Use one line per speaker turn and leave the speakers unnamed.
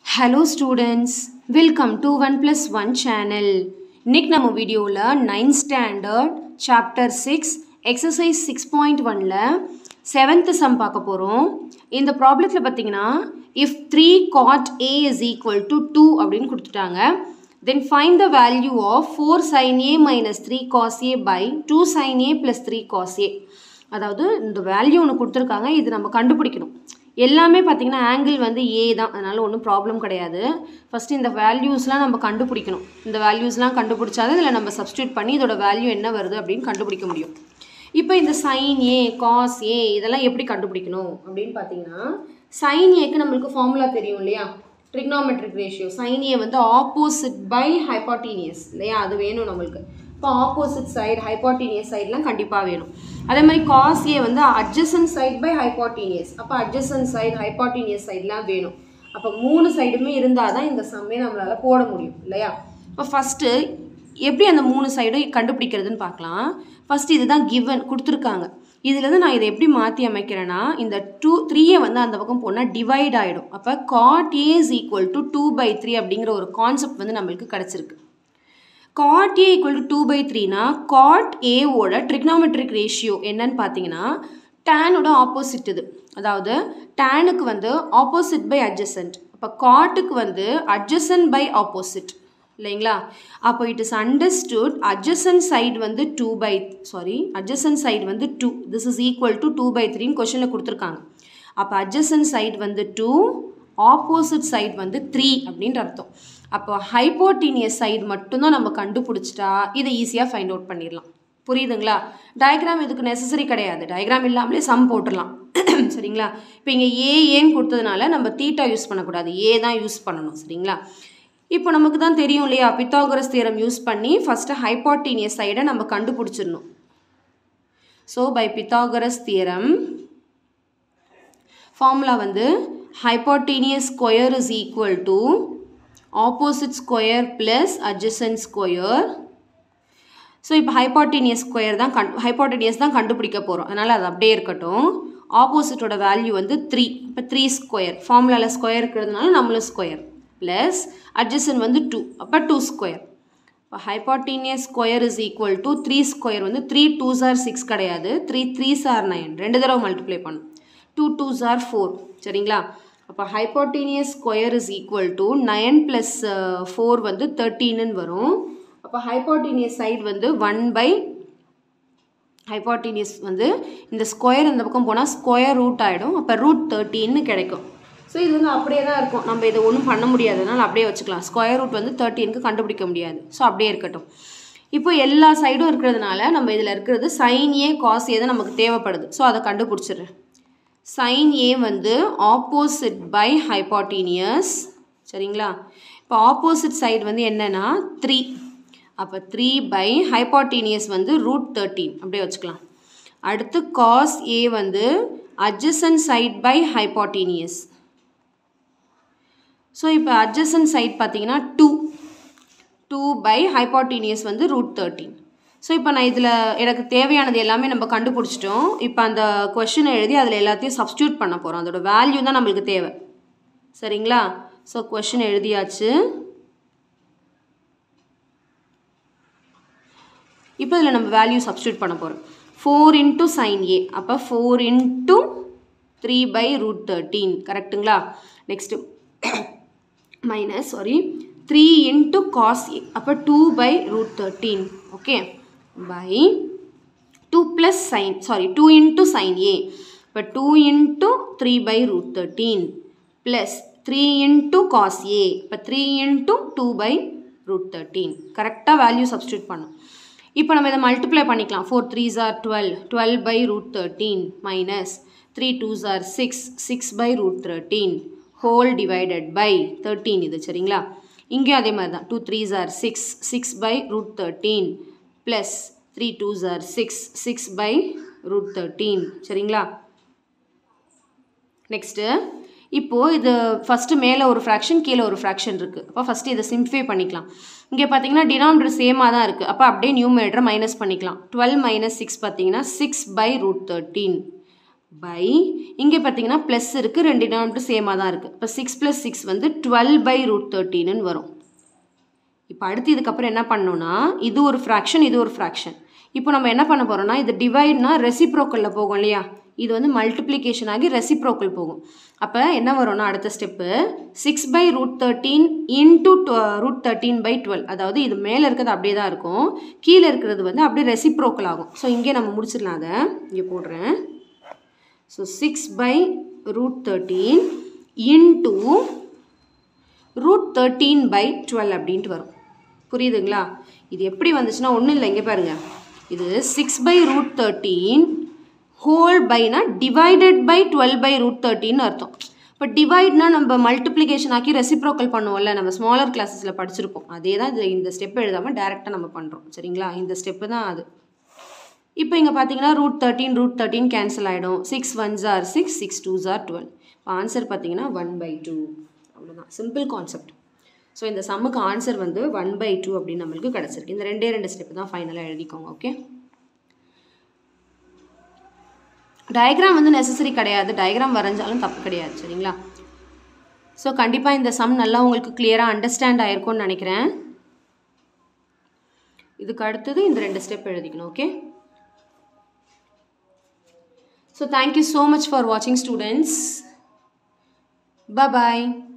hello students welcome to one plus one channel இன்னைக்கு நம்ம வீடியோவில் ninth standard chapter six exercise six point ஒனில் seventh sum பார்க்க போகிறோம் இந்த ப்ராப்ளத்தில் பார்த்தீங்கன்னா if three cot A is equal to two அப்படின்னு கொடுத்துட்டாங்க then find the value of four sine A minus three cos A by two sine A plus three cos A அதாவது இந்த வேல்யூ ஒன்று கொடுத்துருக்காங்க இது நம்ம கண்டுபிடிக்கணும் எல்லாமே பார்த்தீங்கன்னா ஆங்கிள் வந்து ஏ தான் அதனால் ஒன்றும் ப்ராப்ளம் கிடையாது ஃபஸ்ட்டு இந்த வேல்யூஸ்லாம் நம்ம கண்டுபிடிக்கணும் இந்த வேல்யூஸ்லாம் கண்டுபிடிச்சாதான் இதில் நம்ம சப்ஸ்டியூட் பண்ணி இதோட வேல்யூ என்ன வருது அப்படின்னு கண்டுபிடிக்க முடியும் இப்போ இந்த சைன் ஏ காஸ் ஏ இதெல்லாம் எப்படி கண்டுபிடிக்கணும் அப்படின்னு பார்த்தீங்கன்னா சைன் ஏக்கு நம்மளுக்கு ஃபார்முலா தெரியும் இல்லையா ட்ரிக்னாமெட்ரிக் ரேஷியோ சைன் ஏ வந்து ஆப்போசிட் பை ஹைபாட்டீனியஸ் இல்லையா அது வேணும் நம்மளுக்கு இப்போ ஆப்போசிட் சைடு ஹைபாட்டீனியஸ் சைட்லாம் கண்டிப்பாக வேணும் அதே மாதிரி காஸ் ஏ வந்து அட்ஜசன் சைட் பை ஹைபாட்டீனியஸ் அப்போ அட்ஜசன் சைடு ஹைபாட்டீனியஸ் சைட்லாம் வேணும் அப்போ மூணு சைடுமே இருந்தால் தான் இந்த சம்மே நம்மளால் போட முடியும் இல்லையா இப்போ ஃபஸ்ட்டு எப்படி அந்த மூணு சைடும் கண்டுபிடிக்கிறதுன்னு பார்க்கலாம் ஃபஸ்ட்டு இதுதான் கிவன் கொடுத்துருக்காங்க இதுலேருந்து நான் இதை எப்படி மாற்றி அமைக்கிறேன்னா இந்த டூ த்ரீயை வந்து அந்த பக்கம் போனால் டிவைட் ஆகிடும் அப்போ cot A is equal to two by three அப்படிங்கிற ஒரு கான்செப்ட் வந்து நம்மளுக்கு கிடச்சிருக்கு cot A equal to two by த்ரீனா காட் ஏவோட ட்ரிக்னாமெட்ரிக் ரேஷியோ என்னன்னு பார்த்தீங்கன்னா டேனோட ஆப்போசிட் இது அதாவது டேனுக்கு வந்து ஆப்போசிட் பை அட்ஜசன்ட் அப்போ காட்டுக்கு வந்து அட்ஜசன்ட் பை ஆப்போசிட் இல்லைங்களா அப்போ it is understood adjacent side வந்து two by sorry adjacent side வந்து two this is equal to two by த்ரீன்னு கொஷனில் கொடுத்துருக்காங்க அப்போ அட்ஜசன்ட் சைடு வந்து டூ ஆப்போசிட் சைடு வந்து த்ரீ அப்படின்ற அர்த்தம் அப்போ ஹைப்போட்டீனியஸ் சைடு மட்டும்தான் நம்ம கண்டுபிடிச்சிட்டா இதை ஈஸியாக ஃபைண்ட் அவுட் பண்ணிடலாம் புரியுதுங்களா டயக்ராம் இதுக்கு நெசசரி கிடையாது டயக்ராம் இல்லாமலே சம் போட்டுடலாம் சரிங்களா இப்போ இங்கே ஏ ஏன்னு கொடுத்ததுனால நம்ம தீட்டா யூஸ் பண்ணக்கூடாது ஏ தான் யூஸ் பண்ணணும் சரிங்களா இப்போ நமக்கு தான் தெரியும் இல்லையா பித்தாகரஸ் தியரம் யூஸ் பண்ணி ஃபஸ்ட்டு ஹைப்போட்டீனியஸ் சைடை நம்ம கண்டுபிடிச்சிடணும் so by Pythagoras theorem formula வந்து hypotenuse square is equal to opposite square plus adjacent square ஸோ இப்போ ஹைப்பாட்டினியஸ் ஸ்கொயர் தான் கண் ஹைப்பாட்டினியஸ் தான் கண்டுபிடிக்க போகிறோம் அதனால் அது அப்படியே இருக்கட்டும் ஆப்போசிட்டோட வேல்யூ வந்து த்ரீ இப்போ த்ரீ ஸ்கொயர் ஃபார்முலாவில் ஸ்கொயர் இருக்கிறதுனால நம்மளும் ஸ்கொயர் ப்ளஸ் அட்ஜசன் வந்து டூ அப்போ டூ ஸ்கொயர் இப்போ hypotenuse square is equal to three square வந்து த்ரீ டூஸ் ஆர் சிக்ஸ் கிடையாது த்ரீ த்ரீஸ் ஆர் நைன் ரெண்டு தடவை மல்டிப்ளை பண்ணும் டூ டூஸ் ஆர் ஃபோர் சரிங்களா அப்போ hypotenuse square is equal to nine plus four வந்து தேர்ட்டீன்னு வரும் அப்போ ஹைப்போட்டீனியஸ் சைடு வந்து ஒன் பை ஹைப்போட்டீனியஸ் வந்து இந்த ஸ்கொயர் இந்த பக்கம் போனால் ஸ்கொயர் ரூட் ஆகிடும் அப்போ ரூட் தேர்ட்டின்னு கிடைக்கும் ஸோ இது வந்து அப்படியே தான் இருக்கும் நம்ம இதை ஒன்றும் பண்ண முடியாதனால அப்படியே வச்சுக்கலாம் ஸ்கொயர் ரூட் வந்து தேர்ட்டீனுக்கு கண்டுபிடிக்க முடியாது ஸோ அப்படியே இருக்கட்டும் இப்போ எல்லா சைடும் இருக்கிறதுனால நம்ம இதில் இருக்கிறது சைன் ஏ காஸ் ஏ தான் நமக்கு தேவைப்படுது ஸோ அதை கண்டுபிடிச்சிடுறேன் சைன் ஏ வந்து ஆப்போசிட் பை ஹைப்பாட்டீனியஸ் சரிங்களா இப்போ ஆப்போசிட் சைடு வந்து என்னென்னா த்ரீ அப்போ த்ரீ பை ஹைப்பாட்டீனியஸ் வந்து ரூட் தேர்ட்டீன் அப்படியே வச்சுக்கலாம் அடுத்து காஸ் ஏ வந்து adjacent side by hypotenuse so இப்போ அட்ஜசன் சைட் பார்த்தீங்கன்னா டூ டூ பை ஹைப்பாட்டீனியஸ் வந்து ரூட் தேர்ட்டீன் ஸோ இப்போ நான் இதில் எனக்கு தேவையானது எல்லாமே நம்ம கண்டுபிடிச்சிட்டோம் இப்போ அந்த கொஷினை எழுதி அதில் எல்லாத்தையும் சப்ஸ்டியூட் பண்ண போகிறோம் அதோட வேல்யூ தான் நம்மளுக்கு தேவை சரிங்களா ஸோ கொஷின் எழுதியாச்சு இப்போ இதில் நம்ம வேல்யூ சப்ஸ்டியூட் பண்ண போகிறோம் ஃபோர் இன்ட்டு சைன் ஏ அப்போ four into three by root thirteen கரெக்டுங்களா next minus sorry three into cos A அப்போ two by root thirteen okay by 2 plus sin sorry 2 into sin a but 2 into 3 by root 13 plus 3 into cos a but 3 into 2 by root 13 கரெக்டாக value substitute பண்ணும் இப்போ நம்ம இதை multiply பண்ணிக்கலாம் four threes are twelve twelve by root thirteen minus three twos are six six by root thirteen whole divided by thirteen இது சரிங்களா இங்கேயும் அதே மாதிரி தான் two threes are six six by root thirteen plus three twos are six six by root thirteen சரிங்களா next இப்போது இது first மேலே ஒரு ஃப்ராக்ஷன் கீழே ஒரு ஃப்ராக்ஷன் இருக்குது அப்போ ஃபஸ்ட்டு இதை சிம்ப்ளிஃபை பண்ணிக்கலாம் இங்கே பார்த்தீங்கன்னா டினாமினேட்டர் சேமாக தான் இருக்குது அப்போ அப்படியே நியூமரேட்டரை மைனஸ் பண்ணிக்கலாம் டுவெல் மைனஸ் சிக்ஸ் பார்த்தீங்கன்னா six by root thirteen by இங்கே பார்த்தீங்கன்னா ப்ளஸ் இருக்குது ரெண்டு டினாமினேட்டர் சேமாக தான் இருக்குது இப்போ சிக்ஸ் ப்ளஸ் சிக்ஸ் வந்து டுவெல் பை ரூட் தேர்ட்டின்னு வரும் இப்போ அடுத்து இதுக்கப்புறம் என்ன பண்ணோம்னா இது ஒரு ஃப்ராக்ஷன் இது ஒரு ஃப்ராக்ஷன் இப்போ நம்ம என்ன பண்ண போகிறோம்னா இது டிவைட்னா ரெசிப்ரோக்கலில் போகும் இல்லையா இது வந்து மல்டிப்ளிகேஷன் ஆகி ரெசிப்ரோக்கல் போகும் அப்போ என்ன வரும்னா அடுத்த step six by root thirteen into root thirteen by twelve அதாவது இது மேலே இருக்கிறது அப்படியே தான் இருக்கும் கீழே இருக்கிறது வந்து அப்படியே ரெசிப்ரோக்கல் ஆகும் ஸோ இங்கே நம்ம முடிச்சிடலாம் அதை இங்கே போடுறேன் so six by root thirteen into root thirteen by twelve அப்படின்ட்டு வரும் புரியுதுங்களா இது எப்படி வந்துச்சுன்னா ஒன்றும் இல்லை இங்கே பாருங்கள் இது six by root thirteen whole பைனா divided by twelve by root தேர்ட்டின்னு அர்த்தம் இப்போ டிவைட்னா நம்ம மல்டிப்ளிகேஷன் ஆக்கி ரெசிப்ரோக்கல் பண்ணுவோம்ல நம்ம ஸ்மாலர் கிளாஸஸில் படிச்சிருப்போம் அதே தான் இது இந்த ஸ்டெப் எழுதாமல் டேரெக்டாக நம்ம பண்ணுறோம் சரிங்களா இந்த ஸ்டெப்பு தான் அது இப்போ இங்கே பார்த்தீங்கன்னா root thirteen root thirteen cancel ஆகிடும் சிக்ஸ் ஒன் ஜார் சிக்ஸ் சிக்ஸ் டூ ஜார் டுவெல் இப்போ ஆன்சர் பார்த்தீங்கன்னா ஒன் பை டூ அவ்வளோதான் சிம்பிள் கான்செப்ட் ஸோ இந்த சம்முக்கு ஆன்சர் வந்து ஒன் பை டூ அப்படின்னு நம்மளுக்கு கிடச்சிருக்கு இந்த ரெண்டே ரெண்டு ஸ்டெப் தான் ஃபைனலாக எழுதிக்கோங்க ஓகே டயக்ராம் வந்து நெசசரி கிடையாது டயக்ராம் வரைஞ்சாலும் தப்பு கிடையாது சரிங்களா ஸோ கண்டிப்பாக இந்த சம் நல்லா உங்களுக்கு கிளியராக அண்டர்ஸ்டாண்ட் ஆயிருக்கும்னு நினைக்கிறேன் இதுக்கு அடுத்தது இந்த ரெண்டு ஸ்டெப் எழுதிக்கணும் okay so thank you so much for வாட்சிங் ஸ்டூடெண்ட்ஸ் பபாய்